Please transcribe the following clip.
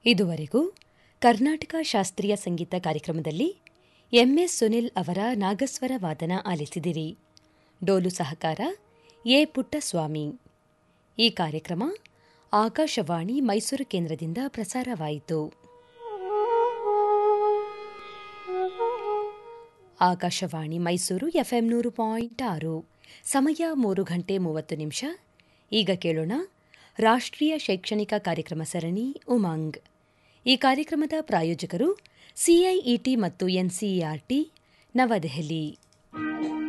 ಇದುವರೆಗೂ ಕರ್ನಾಟಕ ಶಾಸ್ತ್ರೀಯ ಸಂಗೀತ ಕಾರ್ಯಕ್ರಮದಲ್ಲಿ ಎಂಎಸ್ ಸುನಿಲ್ ಅವರ ನಾಗಸ್ವರ ವಾದನ ಆಲಿಸಿದಿರಿ ಡೋಲು ಸಹಕಾರ ಎ ಪುಟ್ಟಸ್ವಾಮಿ ಈ ಕಾರ್ಯಕ್ರಮ ಆಕಾಶವಾಣಿ ಮೈಸೂರು ಕೇಂದ್ರದಿಂದ ಪ್ರಸಾರವಾಯಿತು ಆಕಾಶವಾಣಿ ಮೈಸೂರು ಎಫ್ಎಂ ನೂರು ಪಾಯಿಂಟ್ ಆರು ಸಮಯ ಮೂರು ಗಂಟೆ ಮೂವತ್ತು ನಿಮಿಷ ಈಗ ಕೇಳೋಣ ರಾಷ್ಟ್ರೀಯ ಶೈಕ್ಷಣಿಕ ಕಾರ್ಯಕ್ರಮ ಸರಣಿ ಉಮಂಗ್ ಈ ಕಾರ್ಯಕ್ರಮದ ಪ್ರಾಯೋಜಕರು ಸಿಐಇಟಿ ಮತ್ತು ಎನ್ಸಿಇಆರ್ಟಿ ನವದೆಹಲಿ